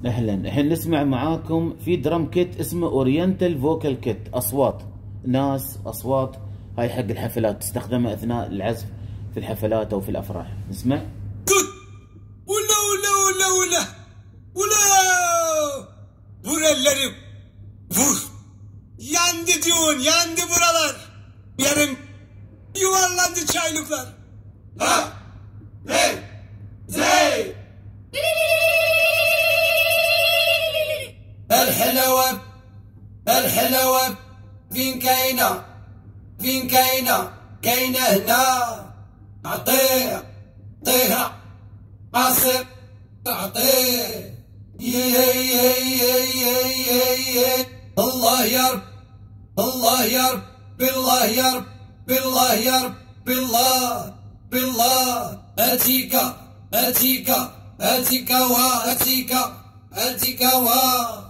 اهلا الحين نسمع معاكم في درام كيت اسمه اورينتال فوكال كيت اصوات ناس اصوات هاي حق الحفلات تستخدمها اثناء العزف في الحفلات او في الافراح نسمع Good. ولا ولا ولا ولا ولا buraları vur. Yandı diyorsun, yandı buralar. Yarın yuvarlandı çaylıklar. Ha? Hey! Zey! الحلاوة الحلاوة فين كاينة فين كاينة كاينة هنا أعطيه طيها قاصر أعطيه يي يي يي يي يي الله يا رب الله يا رب بالله يا رب بالله يا رب بالله بالله أتيك أتيك أتيك وا أتيك أتيك وا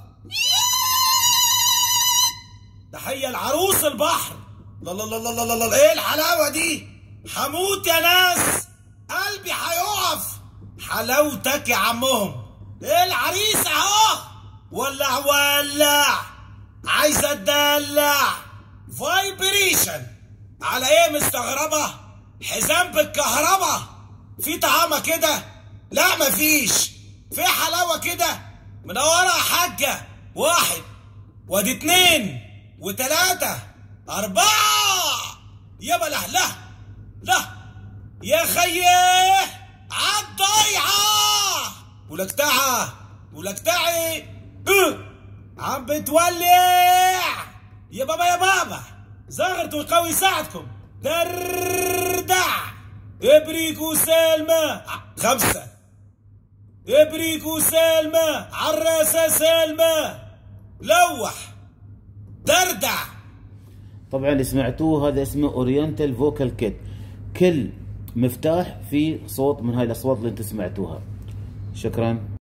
تحية العروس البحر لا لا لا لا لا لا ايه الحلاوة دي حموت يا ناس قلبي هيقف حلاوتك يا عمهم ايه العريس اهو ولع ولع عايز اتدلع فايبريشن على ايه مستغربة حزام بالكهرباء في طعامة كده لا مفيش في حلاوة كده منورة يا حاجة واحد وادي اتنين وتلاتة أربعة يابا لا لا لا يا خيه عالضيعة ولكتعة ولكتعي اه عم بتولع يا بابا يا بابا زغرت والقوي يساعدكم دردع ابريك وسلمى خمسة ابريك وسلمى عراسة سلمى لوح دردع طبعا اللي سمعتوه هذا اسمه اورينتال فوكال كيت كل مفتاح فيه صوت من هاي الاصوات اللي انتم سمعتوها شكرا